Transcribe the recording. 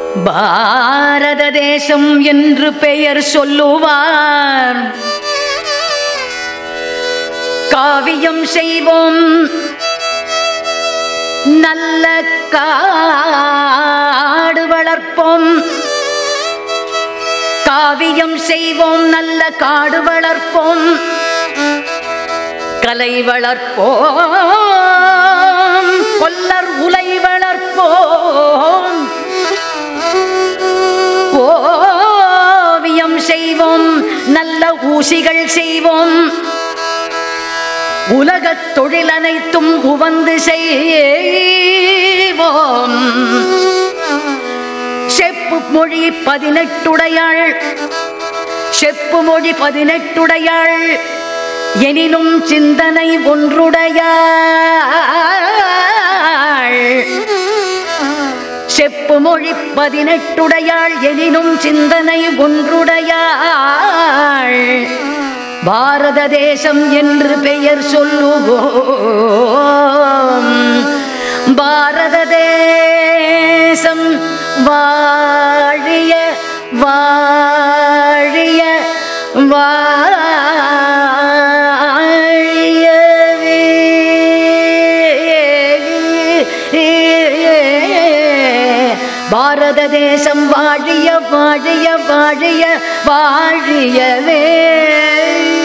பாரத தேசம் என்று பெயர் சொல்லுவார் காவியம் செய்வோம் நல்ல காடு வளர்ப்போம் காவியம் செய்வோம் நல்ல காடு வளர்ப்போம் கலை வளர்ப்போம் கொல்லர் உலை வளர்ப்போம் ஓவியம் செய்வோம் நல்ல ஊசிகள் செய்வோம் உலகத் தொழில் அனைத்தும் உவந்து செய்வோம் செப்பு மொழி பதினெட்டுடையாள் செப்பு மொழி பதினெட்டுடையாள் எனினும் சிந்தனை ஒன்றுடையாள் செப்பு மொழி பதினெட்டுடையாள் எனினும் சிந்தனை ஒன்றுடையாள் பாரத தேசம் என்று பெயர் சொல்லுவோம் பாரத தேசம் வாழிய வாழிய வாழிய பாரத தேசம் வாழிய வாழிய வாழிய வாழியவே